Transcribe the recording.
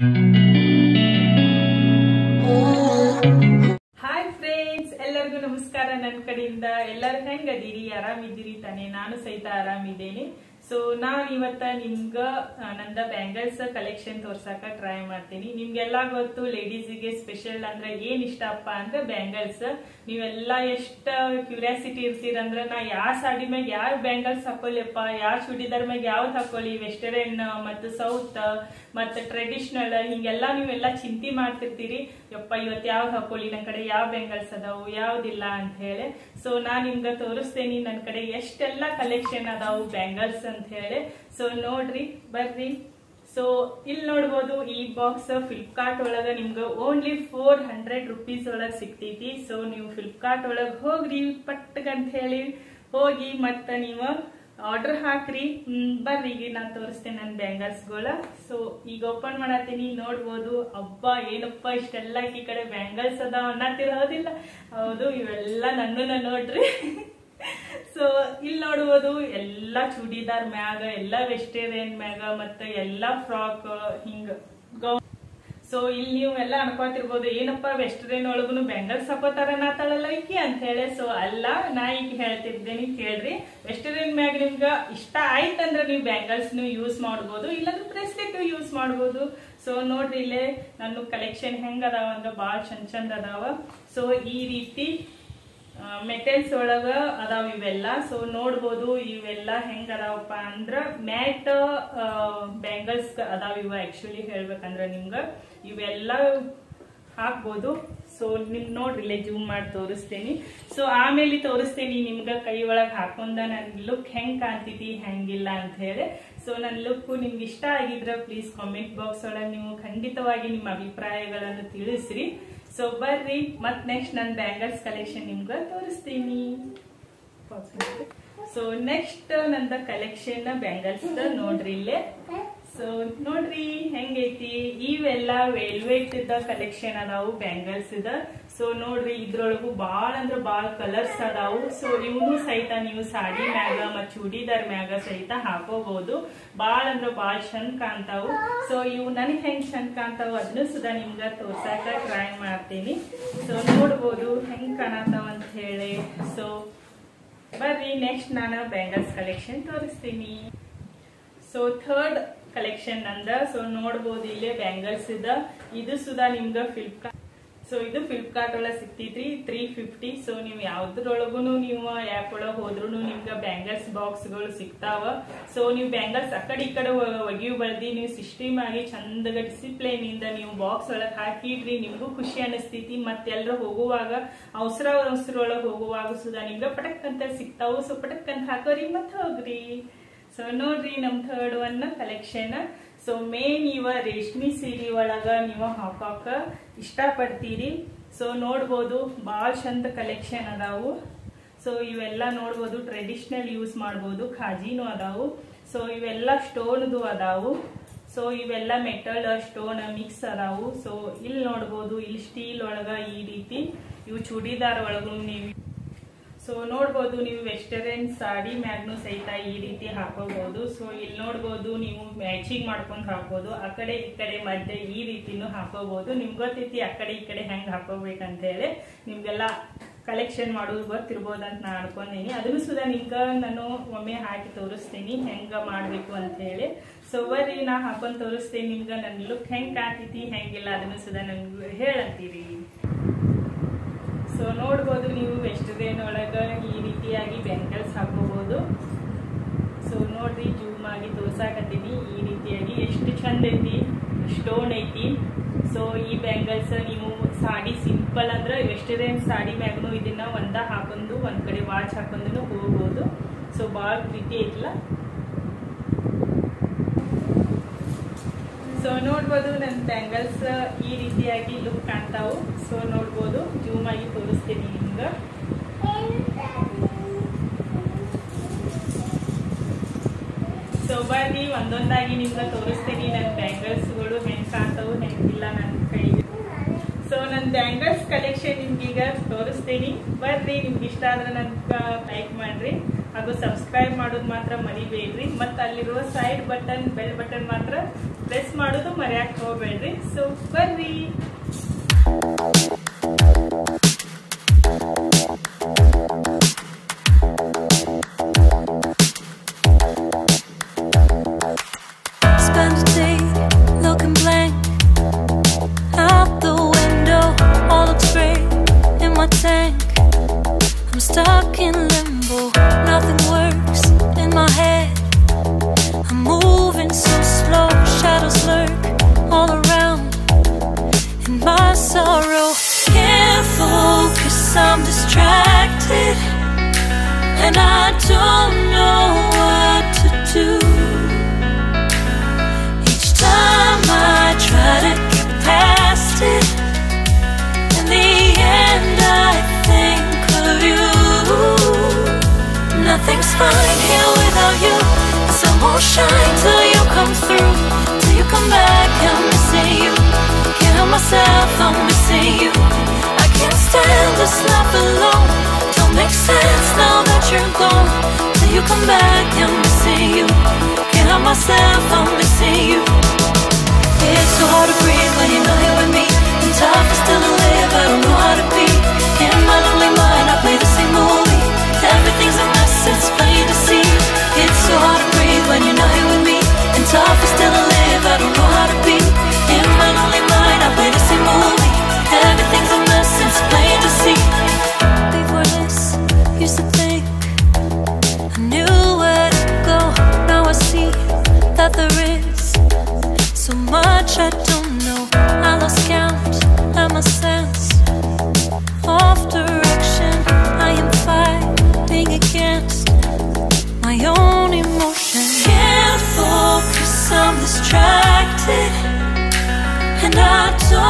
Hi friends ಎಲ್ಲರಿಗೂ ನಮಸ್ಕಾರ ನನ್ನ ಕಡೆಯಿಂದ ಎಲ್ಲರೂ ಹೆಂಗದೀರಿ ಆರಾಮಿದ್ದೀರಿ ತಾನೆ ನಾನು ಸಹಿತ ಆರಾಮಿದ್ದೇನೆ ಸೊ ನಾನ್ ಇವತ್ತ ನಿಮ್ಗ ಆ, ನಂದ ಬ್ಯಾಂಗಲ್ಸ್ ಕಲೆಕ್ಷನ್ ತೋರ್ಸಕ ಟ್ರೈ ಮಾಡ್ತೀನಿ ನಿಮ್ಗೆಲ್ಲ ಗೊತ್ತು ಲೇಡೀಸಿಗೆ ಸ್ಪೆಷಲ್ ಅಂದ್ರೆ ಏನ್ ಇಷ್ಟಪ್ಪ ಅಂದ್ರೆ ಬ್ಯಾಂಗಲ್ಸ್ ನೀವೆಲ್ಲ ಎಷ್ಟ ಕ್ಯೂರಿಯಾಸಿಟಿ ಇರ್ತೀರಂದ್ರ ನಾ ಯಾವ ಸಾಡಿ ಮ್ಯಾಗ ಯಾವ ಬ್ಯಾಂಗಲ್ಸ್ ಹಾಕೊಳ್ಳಿಪ್ಪ ಯಾವ ಚೂಡಿದಾರ್ ಮ್ಯಾಗ ಯಾವ್ದು ಹಾಕೊಳ್ಳಿ ವೆಸ್ಟರ್ನ್ ಮತ್ತು ಸೌತ್ ಮತ್ತು ಟ್ರೆಡಿಷನಲ್ ಹಿಂಗೆಲ್ಲ ನೀವೆಲ್ಲ ಚಿಂತೆ ಮಾಡ್ತಿರ್ತೀರಿ ಯಪ್ಪ ಇವತ್ತು ಯಾವ್ದು ಹಾಕೊಳ್ಳಿ ನನ್ನ ಕಡೆ ಯಾವ ಬೆಂಗಲ್ಸ್ ಅದಾವು ಯಾವ್ದಿಲ್ಲ ಅಂತ ಹೇಳಿ ಸೊ ನಾನ್ ನಿಮ್ಗೆ ತೋರಿಸ್ತೇನೆ ನನ್ನ ಕಡೆ ಎಷ್ಟೆಲ್ಲ ಕಲೆಕ್ಷನ್ ಅದಾವು ಬ್ಯಾಂಗಲ್ಸ್ ಅಂತ ಹೇಳಿ ಸೊ ನೋಡ್ರಿ ಬರ್ರಿ ಸೊ ಇಲ್ಲಿ ನೋಡ್ಬೋದು ಈ ಬಾಕ್ಸ್ ಫ್ಲಿಪ್ಕಾರ್ಟ್ ಒಳಗ ನಿಮ್ಗೆ ಓನ್ಲಿ ಫೋರ್ ಹಂಡ್ರೆಡ್ ರುಪೀಸ್ ಒಳಗ್ ಸಿಗ್ತೈತಿ ಸೊ ನೀವು ಫ್ಲಿಪ್ಕಾರ್ಟ್ ಒಳಗ್ ಹೋಗ್ರಿ ಪಟ್ಟಗಂತ ಹೇಳಿ ಹೋಗಿ ಮತ್ತ ನೀವು ಆರ್ಡರ್ ಹಾಕ್ರಿ ಹ್ಮ್, ಬರ್ರಿ ಈಗ ನಾನು ತೋರಿಸ್ತೇನೆ ನನ್ನ ಬ್ಯಾಂಗಲ್ಸ್ಗಳ ಸೊ ಈಗ ಓಪನ್ ಮಾಡತ್ತೀನಿ ನೋಡ್ಬೋದು ಅಬ್ಬ ಏನಪ್ಪ ಇಷ್ಟೆಲ್ಲ ಈ ಕಡೆ ಬ್ಯಾಂಗಲ್ಸ್ ಅದಾವ ಅನ್ನತ್ತಿರೋದಿಲ್ಲ ಹೌದು ಇವೆಲ್ಲ ನನ್ನನ್ನ ನೋಡ್ರಿ ಸೊ ಇಲ್ಲಿ ನೋಡ್ಬೋದು ಎಲ್ಲ ಚೂಡಿದಾರ್ ಮ್ಯಾಗ ಎಲ್ಲ ವೆಸ್ಟೇರಿಯನ್ ಮ್ಯಾಗ ಮತ್ತೆ ಎಲ್ಲ ಫ್ರಾಕ್ ಹಿಂಗ ಗೌ ಸೊ ಇಲ್ಲಿ ನೀವು ಎಲ್ಲ ಅನ್ಕೋತಿರ್ಬೋದು ಏನಪ್ಪ ವೆಸ್ಟರ್ನ್ ಒಳಗುನು ಬ್ಯಾಂಗಲ್ಸ್ ಹಾಕೋತಾರ ನಾತಾಳಲ್ಲ ಈಕಿ ಅಂತ ಹೇಳಿ ಸೊ ಅಲ್ಲ ನಾ ಈಗ ಹೇಳ್ತಿದ್ದೇನೆ ಕೇಳ್ರಿ ವೆಸ್ಟರ್ನ್ ಮ್ಯಾಗ ನಿಮ್ಗ ಇಷ್ಟ ಆಯ್ತಂದ್ರೆ ನೀವು ಬ್ಯಾಂಗಲ್ಸ್ ಯೂಸ್ ಮಾಡ್ಬೋದು ಇಲ್ಲಾಂದ್ರೆ ಬ್ರೇಸ್ಲೆಟ್ ಯೂಸ್ ಮಾಡ್ಬೋದು ಸೊ ನೋಡ್ರಿ ಇಲ್ಲೇ ನನ್ನ ಕಲೆಕ್ಷನ್ ಹೆಂಗ್ ಅದಾವ ಅಂದ್ರೆ ಭಾಳ ಚಂದ ಚಂದ ಅದಾವ ಸೊ ಈ ರೀತಿ ಮೆಟಲ್ಸ್ ಒಳಗ ಅದಾವ ಇವೆಲ್ಲ ಸೊ ನೋಡ್ಬೋದು ಇವೆಲ್ಲ ಹೆಂಗ್ ಅದಾವಪ್ಪ ಅಂದ್ರ ಮ್ಯಾಟ್ ಬ್ಯಾಂಗಲ್ಸ್ ಅದಾವ ಇವ ಆಕ್ಚುಲಿ ಹೇಳ್ಬೇಕಂದ್ರ ನಿಮ್ಗ ಇವೆಲ್ಲ ಹಾಕ್ಬೋದು ಸೊ ನಿಮ್ ನೋಡ್ರಿ ಇಲ್ಲೇ ಜೂಮ್ ಮಾಡಿ ತೋರಿಸ್ತೇನಿ ಸೊ ಆಮೇಲೆ ತೋರಿಸ್ತೇನಿ ನಿಮ್ಗ ಕೈ ಒಳಗ್ ಹಾಕೊಂಡ ನನ್ ಲುಕ್ ಹೆಂಗ್ ಕಾಣ್ತೈತಿ ಹೆಂಗಿಲ್ಲ ಅಂತ ಹೇಳಿ ಸೊ ನನ್ನ ಲುಕ್ ನಿಮ್ಗೆ ಇಷ್ಟ ಆಗಿದ್ರ ಪ್ಲೀಸ್ ಕಾಮೆಂಟ್ ಬಾಕ್ಸ್ ಒಳಗೆ ನೀವು ಖಂಡಿತವಾಗಿ ನಿಮ್ಮ ಅಭಿಪ್ರಾಯಗಳನ್ನು ತಿಳಿಸ್ರಿ ಸೊ ಬರ್ರಿ ಮತ್ ನೆಕ್ಸ್ಟ್ ನನ್ನ ಬ್ಯಾಂಗಲ್ಸ್ ಕಲೆಕ್ಷನ್ ನಿಮ್ಗೆ ತೋರಿಸ್ತೀನಿ ಸೊ ನೆಕ್ಸ್ಟ್ ನಂದ ಕಲೆಕ್ಷನ್ ಬ್ಯಾಂಗಲ್ಸ್ ನೋಡ್ರಿ ಇಲ್ಲೇ ಸೊ ನೋಡ್ರಿ ಹೆಂಗೈತಿ ಇವೆಲ್ಲ ವೆಲ್ವೆಟ್ ಇದ್ದ ಕಲೆಕ್ಷನ್ ಅದಾವು ಬ್ಯಾಂಗಲ್ಸ್ ಇದ ಸೊ ನೋಡ್ರಿ ಇದ್ರೊಳಗು ಬಾಳ ಅಂದ್ರ ಬಾಳ ಕಲರ್ಸ್ ಅದಾವು ಸೊ ಇವನು ಸಹಿತ ನೀವು ಸಾಡಿ ಮ್ಯಾಗ ಮತ್ ಚೂಡಿದಾರ್ ಮ್ಯಾಗ ಸಹಿತ ಹಾಕೋಬಹುದು ಬಾಳ ಅಂದ್ರ ಬಾಳ ಚಂದ ಕಾಣ್ತಾವು ಸೊ ಇವು ನನಗ್ ಹೆಂಗ್ ಚಂದ ಕಾಣ್ತಾವು ಅದನ್ನು ಸುಧಾ ನಿಮ್ಗ ತೋರ್ಸಾಕ ಟ್ರೈ ಮಾಡ್ತೀನಿ ಸೊ ನೋಡ್ಬೋದು ಹೆಂಗ್ ಕಾಣತಾವ ಅಂತ ಹೇಳಿ ಸೊ ಬರ್ರಿ ನೆಕ್ಸ್ಟ್ ನಾನು ಬ್ಯಾಂಗಲ್ಸ್ ಕಲೆಕ್ಷನ್ ತೋರಿಸ್ತೀನಿ ಸೊ ಥರ್ಡ್ ಕಲೆಕ್ಷನ್ ನಂದ ಸೊ ನೋಡ್ಬೋದು ಇಲ್ಲೇ ಬ್ಯಾಂಗಲ್ಸ್ ಇದ ಇದು ಸುಧಾ ನಿಮ್ಗ ಫ್ಲಿಪ್ಕಾರ್ಟ್ ಸೊ ಇದು ಫ್ಲಿಪ್ಕಾರ್ಟ್ ಒಳಗೆ ಸಿಗ್ತೈತ್ರಿ ತ್ರೀ ಫಿಫ್ಟಿ ಸೊ ನೀವು ಯಾವ್ದ್ರೊಳಗುನು ನೀವು ಆ್ಯಪ್ ಒಳಗೆ ಹೋದ್ರು ನಿಮ್ಗೆ ಬ್ಯಾಂಗಲ್ಸ್ ಬಾಕ್ಸ್ಗಳು ಸಿಗ್ತಾವ ಸೊ ನೀವು ಬ್ಯಾಂಗಲ್ಸ್ ಆ ಕಡೆ ಈ ಕಡೆ ಒಗಿಯು ಬಳ್ದಿ ನೀವು ಸಿಸ್ಟಮ್ ಆಗಿ ಚಂದಗ ಡಿಸಿಪ್ಲೈನ್ ಇಂದ ನೀವು ಬಾಕ್ಸ್ ಒಳಗೆ ಹಾಕಿಡ್ರಿ ನಿಮ್ಗೂ ಖುಷಿ ಅನಿಸ್ತೈತಿ ಮತ್ತೆಲ್ಲರೂ ಹೋಗುವಾಗ ಅವಸರ ಅವಸರೊಳಗೆ ಹೋಗುವಾಗ ಸುಧಾ ನಿಮ್ಗೆ ಪಟಕ್ ಅಂತ ಸಿಗ್ತಾವು ಸೊ ಪಟಕ್ ಅಂತ ಹಾಕೋರಿ ಮತ್ತೆ ಹೋಗ್ರಿ ಸೊ ನೋಡ್ರಿ ನಮ್ third one collection so main ಇವ ರೇಷ್ಮಿ ಸೀರೆ ಒಳಗ ನೀವು ಹಾಕಾಕ ಇಷ್ಟಪಡ್ತೀರಿ ಸೊ ನೋಡ್ಬೋದು ಭಾಳ ಚಂದ ಕಲೆಕ್ಷನ್ ಅದಾವು ಸೊ ಇವೆಲ್ಲ ನೋಡ್ಬೋದು ಟ್ರೆಡಿಷನಲ್ ಯೂಸ್ ಮಾಡ್ಬೋದು ಖಾಜಿನೂ ಅದಾವು ಸೊ ಇವೆಲ್ಲ ಸ್ಟೋನ್ದು ಅದಾವು ಸೊ ಇವೆಲ್ಲ ಮೆಟಲ್ ಸ್ಟೋನ್ ಮಿಕ್ಸ್ ಅದಾವು ಸೊ ಇಲ್ಲಿ ನೋಡ್ಬೋದು ಇಲ್ಲಿ ಸ್ಟೀಲ್ ಒಳಗ ಈ ರೀತಿ ಇವು ಚೂಡಿದಾರ್ ಒಳಗೂ ನೀವು ಸೊ ನೋಡ್ಬೋದು ನೀವು ವೆಸ್ಟರ್ನ್ ಸಾಡಿ ಮ್ಯಾಗ್ನು ಸಹಿತ ಈ ರೀತಿ ಹಾಕೋಬಹುದು ಸೊ ಇಲ್ಲಿ ನೋಡ್ಬೋದು ನೀವು ಮ್ಯಾಚಿಂಗ್ ಮಾಡ್ಕೊಂಡು ಹಾಕೋದು ಆ ಕಡೆ ಈ ಕಡೆ ಮಧ್ಯೆ ಈ ರೀತಿನೂ ಹಾಕೋಬಹುದು ನಿಮ್ಗೆ ಗೊತ್ತೈತಿ ಆ ಕಡೆ ಈ ಕಡೆ ಹೆಂಗ್ ಹಾಕೋಬೇಕಂತ ಹೇಳಿ ನಿಮ್ಗೆಲ್ಲ ಕಲೆಕ್ಷನ್ ಮಾಡೋದು ಗೊತ್ತಿರ್ಬೋದು ಅಂತ ನಾ ಅನ್ಕೊಂಡೀನಿ ಅದನ್ನು ಸುಧಾ ನಿಮ್ಗೆ ನಾನು ಒಮ್ಮೆ ಹಾಕಿ ತೋರಿಸ್ತೀನಿ ಹೆಂಗ ಮಾಡ್ಬೇಕು ಅಂತ ಹೇಳಿ ಸೊ ಬರ್ರಿ ನಾ ಹಾಕೊಂಡ್ ತೋರಿಸ್ತೀನಿ ನಿಮ್ಗೆ ನನ್ನ ಲುಕ್ ಹೆಂಗ್ ಕಾಣ್ತೈತಿ ಹೆಂಗಿಲ್ಲ ಅದನ್ನು ಸುಧಾ ನನ್ಗೆ ಹೇಳಂತೀರಿ ಸೊ ನೋಡ್ಬೋದು ನೀವು ವೆಸ್ಟರ್ನ್ ಒಳಗ ಈ ರೀತಿಯಾಗಿ ಬ್ಯಾಂಗಲ್ಸ್ ಹಾಕೋಬಹುದು ಸೊ ನೋಡ್ರಿ ಜೂಮ್ ಆಗಿ ತೋರ್ಸಾಕತ್ತೀನಿ ಈ ರೀತಿಯಾಗಿ ಎಷ್ಟು ಚಂದ ಐತಿ ಸ್ಟೋನ್ ಐತಿ ಸೊ ಈ ಬ್ಯಾಂಗಲ್ಸ್ ನೀವು ಸಾಡಿ ಸಿಂಪಲ್ ಅಂದ್ರೆ ವೆಸ್ಟರ್ನ್ ಸಾಡಿ ಮ್ಯಾಗ್ನು ಇದನ್ನ ಒಂದ ಹಾಕೊಂಡು ಒಂದ್ ಕಡೆ ವಾಚ್ ಹಾಕೊಂಡು ಹೋಗ್ಬೋದು ಸೊ ಭಾಳ ಪ್ರೀತಿ ಐತಿಲ್ಲ ಸೊ ನೋಡ್ಬೋದು ನನ್ನ ಬ್ಯಾಂಗಲ್ಸ್ ಈ ರೀತಿಯಾಗಿ ಲುಕ್ ಕಾಣ್ತಾವು ಸೊ ನೋಡ್ಬೋದು ಜೂಮ್ ಆಗಿ ತೋರಿಸ್ತೀನಿ ನಿಮ್ಗೆ ಸೊ ಬರ್ರಿ ಒಂದೊಂದಾಗಿ ನಿಮ್ಗೆ ತೋರಿಸ್ತೀನಿ ನನ್ನ ಬ್ಯಾಂಗಲ್ಸ್ಗಳು ಹೆಂಗ್ ಕಾಣ್ತಾವು ಹೆಂಗಿಲ್ಲ ನನ್ನ ಕೈಗೆ ಸೊ ನನ್ನ ಬ್ಯಾಂಗಲ್ಸ್ ಕಲೆಕ್ಷನ್ ನಿಮ್ಗೀಗ ತೋರಿಸ್ತೀನಿ ಬರ್ರಿ ನಿಮ್ಗೆ ಇಷ್ಟ ಆದ್ರೆ ನನ್ಗೆ ಲೈಕ್ ಮಾಡ್ರಿ ಹಾಗೂ ಸಬ್ಸ್ಕ್ರೈಬ್ ಮಾಡೋದು ಮಾತ್ರ ಮರಿಬೇಡ್ರಿ ಮತ್ತು ಅಲ್ಲಿರುವ ಸೈಡ್ ಬಟನ್ ಬೆಲ್ ಬಟನ್ ಮಾತ್ರ ಪ್ರೆಸ್ ಮಾಡೋದು ಮರೆಯಕ್ಕೆ ಹೋಗ್ಬೇಡ್ರಿ ಸೊ ಬರ್ರಿ Spend a day looking blank out the window. All looks great in my tank. I'm stuck in limbo. Nothing works in my head. I'm moving so slow. Shadows lurk all around. In my sorrow, can't focus. I'm distracted, and I don't know what to do. Each time I try to get past it, in the end I think of you. Nothing's fine here without you. The sun won't shine till you come through. Till you come back, I'm missing you. Can't help myself, I'm missing you. I can't stand this life alone. Don't make sense now that you're gone. Till you come back, I'm missing you. Can't help myself, I'm missing you. It's so hard to breathe when you're not here with me. And tough is still to live, I don't know how to be. In my lonely mind, I play the same movie. Everything's a mess, it's plain to see. It's so hard to breathe when you're not here with me. And tough is still to live, I don't know how to be. In my lonely mind, I play the same movie. Everything's a mess, it's plain to see. Before this, used to think I knew where to go. Now I see that there is so much I don't know. I lost count and my sense of direction. I am fighting against my own emotion. Can't focus, I'm distracted, and I don't